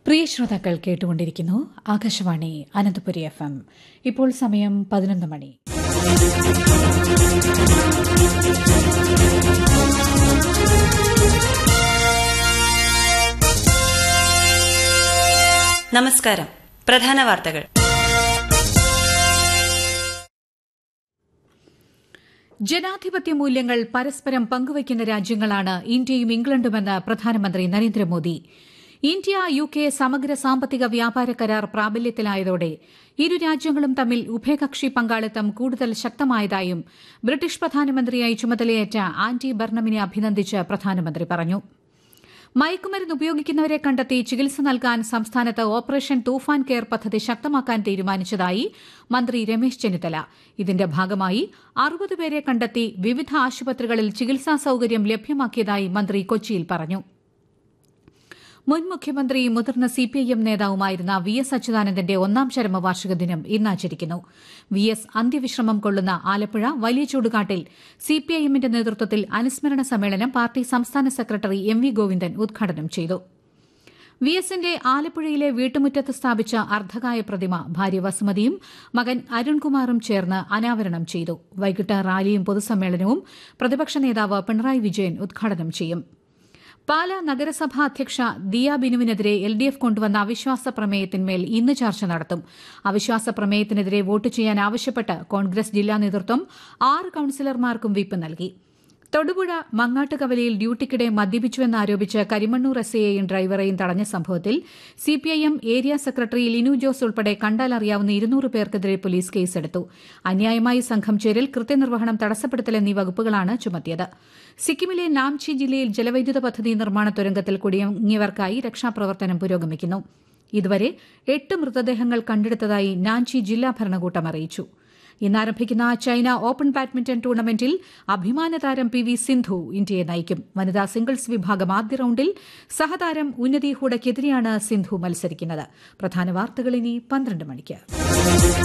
പ്രിയ ശ്രോതാക്കൾ കേട്ടുകൊണ്ടിരിക്കുന്നു Akashvani Ananthapuri F M ഇപ്പോൾ സമയം പതിനൊന്ന് മണി നമസ്കാരം പ്രധാന വാർത്തകൾ ജനാധിപത്യ മൂല്യങ്ങൾ പരസ്പരം പങ്കുവയ്ക്കുന്ന രാജ്യങ്ങളാണ് ഇന്ത്യയും ഇംഗ്ലണ്ടുമെന്ന് പ്രധാനമന്ത്രി നരേന്ദ്രമോദി ഇന്ത്യ യു കെ സമഗ്ര സാമ്പത്തിക വ്യാപാര കരാർ പ്രാബല്യത്തിലായതോടെ ഇരു രാജ്യങ്ങളും തമ്മിൽ ഉഭയകക്ഷി പങ്കാളിത്തം കൂടുതൽ ശക്തമായതായും ബ്രിട്ടീഷ് പ്രധാനമന്ത്രിയായി ചുമതലയേറ്റ ആന്റി ബർണമിനെ അഭിനന്ദിച്ച് പ്രധാനമന്ത്രി പറഞ്ഞു മയക്കുമരുന്ന് ഉപയോഗിക്കുന്നവരെ കണ്ടെത്തി ചികിത്സ നൽകാൻ സംസ്ഥാനത്ത് ഓപ്പറേഷൻ തൂഫാൻ കെയർ പദ്ധതി ശക്തമാക്കാൻ തീരുമാനിച്ചതായി മന്ത്രി രമേശ് ചെന്നിത്തല ഇതിന്റെ ഭാഗമായി അറുപത് പേരെ കണ്ടെത്തി വിവിധ ആശുപത്രികളിൽ ചികിത്സാ സൌകര്യം ലഭ്യമാക്കിയതായി മന്ത്രി കൊച്ചിയിൽ പറഞ്ഞു മുൻ മുഖ്യമന്ത്രി മുതിർന്ന സിപിഐഎം നേതാവുമായിരുന്ന വി എസ് അച്യുതാനന്ദന്റെ ഒന്നാം ചരമവാർഷിക ദിനം ഇന്ന് ആചരിക്കുന്നു വി എസ് അന്ത്യവിശ്രമം കൊള്ളുന്ന ആലപ്പുഴ വലിയ ചൂടുകാട്ടിൽ സിപിഐഎമ്മിന്റെ നേതൃത്വത്തിൽ അനുസ്മരണ സമ്മേളനം പാർട്ടി സംസ്ഥാന സെക്രട്ടറി എം വി ഗോവിന്ദൻ ഉദ്ഘാടനം ചെയ്തു വി എസിന്റെ ആലപ്പുഴയിലെ വീട്ടുമുറ്റത്ത് സ്ഥാപിച്ച അർദ്ധകായ പ്രതിമ ഭാര്യ വസുമതിയും മകൻ അരുൺകുമാറും ചേർന്ന് അനാവരണം ചെയ്തു വൈകിട്ട് റാലിയും പൊതുസമ്മേളനവും പ്രതിപക്ഷ നേതാവ് പിണറായി വിജയൻ ഉദ്ഘാടനം ചെയ്യും പാലാ നഗരസഭാ അധ്യക്ഷ ദിയ ബിനുവിനെതിരെ എൽ ഡി എഫ് കൊണ്ടുവന്ന അവിശ്വാസ പ്രമേയത്തിന്മേൽ ഇന്ന് ചർച്ച നടത്തും അവിശ്വാസ പ്രമേയത്തിനെതിരെ വോട്ട് ചെയ്യാൻ ആവശ്യപ്പെട്ട് കോൺഗ്രസ് ജില്ലാ നേതൃത്വം ആറ് കൌൺസിലർമാർക്കും വിപ്പ് നൽകി തൊടുപുഴ മങ്ങാട്ടുകവലയിൽ ഡ്യൂട്ടിക്കിടെ മദ്യപിച്ചുവെന്നാരോപിച്ച് കരിമണ്ണൂർ എസ് ഐയെയും ഡ്രൈവറെയും തടഞ്ഞ സംഭവത്തിൽ CPIM area secretary Linu Jose ഉൾപ്പെടെ കണ്ടാലറിയാവുന്ന ഇരുന്നൂറ് പേർക്കെതിരെ പോലീസ് കേസെടുത്തു അന്യായമായി സംഘം ചേരൽ കൃത്യനിർവഹണം തടസ്സപ്പെടുത്തൽ എന്നീ വകുപ്പുകളാണ് ചുമത്തിയത് സിക്കിമിലെ നാംചി ജില്ലയിൽ ജലവൈദ്യുത പദ്ധതി നിർമ്മാണ തുരങ്കത്തിൽ കുടുങ്ങിയവർക്കായി രക്ഷാപ്രവർത്തനം പുരോഗമിക്കുന്നു ഇതുവരെ എട്ട് മൃതദേഹങ്ങൾ കണ്ടെടുത്തതായി നാംചി ജില്ലാ ഭരണകൂടം അറിയിച്ചു ഇന്ന് ആരംഭിക്കുന്ന ചൈന ഓപ്പൺ ബാഡ്മിന്റൺ ടൂർണമെന്റിൽ അഭിമാന താരം പി വി സിന്ധു ഇന്ത്യയെ നയിക്കും വനിതാ സിംഗിൾസ് വിഭാഗം ആദ്യ റൌണ്ടിൽ സഹതാരം ഉന്നതി ഹൂഡയ്ക്കെതിരെയാണ് സിന്ധു മത്സരിക്കുന്നത് പ്രധാന വാർത്തകൾ ഇനി പന്ത്രണ്ട് മണിക്ക്